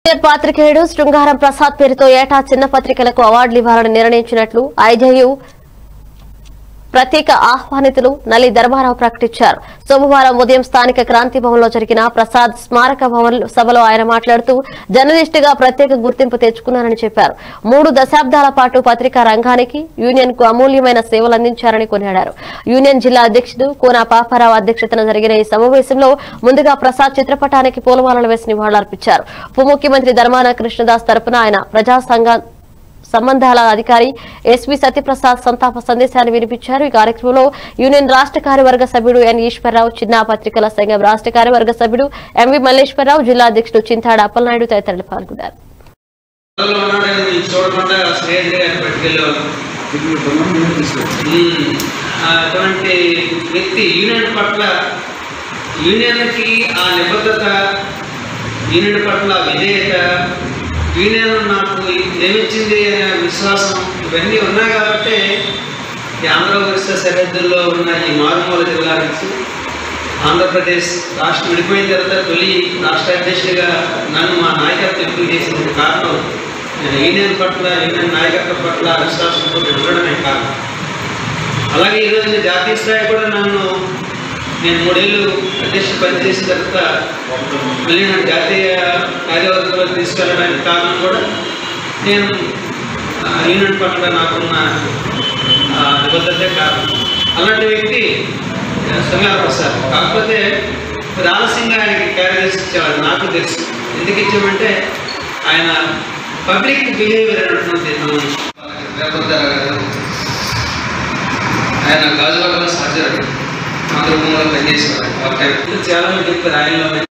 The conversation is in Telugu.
సీనియర్ పాత్రికేయుడు శృంగారం ప్రసాద్ పేరుతో ఏటా చిన్న పత్రికలకు అవార్డులు ఇవ్వాలని నిర్ణయించినట్లు ఐజేయు ప్రత్యేక ఆహ్వానితులు నల్లి ధర్మారావు ప్రకటించారు సోమవారం ఉదయం స్థానిక క్రాంతి భవన్ లో జరిగిన ప్రసాద్ స్మారక భవన్ సభలో ఆయన మాట్లాడుతూ జర్నలిస్ట్ గా ప్రత్యేక గుర్తింపు తెచ్చుకున్నారని చెప్పారు మూడు దశాబ్దాల పాటు పత్రికా రంగానికి యూనియన్ కు అమూల్యమైన సేవలు అందించారని కొనియాడారు యూనియన్ జిల్లా అధ్యక్షుడు కోన పాపారావు అధ్యక్షతన జరిగిన ఈ సమావేశంలో ముందుగా ప్రసాద్ చిత్రపటానికి పూలమాలలు వేసి నివాళులర్పించారు ఉప ముఖ్యమంత్రి ధర్మాన కృష్ణదాస్ తరపున ఆయన ప్రజా సంఘ సంబంధాల అధికారి ఎస్వి సత్యప్రసాద్ సంతాప సందేశాన్ని వినిపించారు ఈ కార్యక్రమంలో యూనియన్ రాష్ట్ర కార్యవర్గ సభ్యుడు ఎన్ ఈశ్వరరావు చిన్న పత్రికల సంఘం రాష్ట్ర కార్యవర్గ సభ్యుడు ఎంవి మల్లేశ్వరరావు జిల్లా అధ్యక్షుడు చింతాడ అప్పలనాయుడు తదితరులు పాల్గొన్నారు పిల్లలు ఉన్నాడని నేను చూడకుండా శ్రేయస్ గారిని పట్టుకెళ్ళేవారు ఉమ్, అటువంటి వ్యక్తి యూనియన్ పట్ల యూనియన్కి ఆ నిబద్ధత యూనియన్ పట్ల విధేయత యూనియన్ నాకు ఏమిచ్చింది అనే విశ్వాసం ఇవన్నీ ఉన్నాయి కాబట్టి ఈ ఆంధ్ర ఒరిస్సా సరిహద్దుల్లో ఉన్న ఈ మారుమూల జిల్లా నుంచి ఆంధ్రప్రదేశ్ రాష్ట్రం విడిపోయిన తర్వాత తొలి రాష్ట్ర అధ్యక్షుడిగా నన్ను మా నాయకత్వం ఎంపిక చేసిన కారణం నేను యూనియన్ పట్ల యూనియన్ నాయకత్వం పట్ల విశ్వాసంతో ఉండడమే కారణం అలాగే ఈరోజు నేను జాతీయ స్థాయి కూడా నన్ను నేను మూడేళ్ళు అధ్యక్షుడు పనిచేసిన తర్వాత మళ్ళీ నన్ను జాతీయ కార్యవర్గంలో తీసుకెళ్ళడానికి కారణం కూడా నేను ఆ, యూనియన్ పట్ల నాకున్న ఆ, నిబద్ధతే కారణం అలాంటి వ్యక్తి సంగార ప్రసాద్ కాకపోతే కొద్ది ఆలస్యంగా ఆయనకి కార్యదర్శి ఇచ్చేవాడు నాకు తెలుసు ఎందుకు ఇచ్చామంటే ఆయన పబ్లిక్ బిహేవియర్ అనేటువంటి మనం రేపొద్దారా గారు ఆయన గాజువాకలో సహచరుడు ఆంధ్రభూమిలో పనిచేసేవారు చాలా మంది చెప్పారు ఆయనలో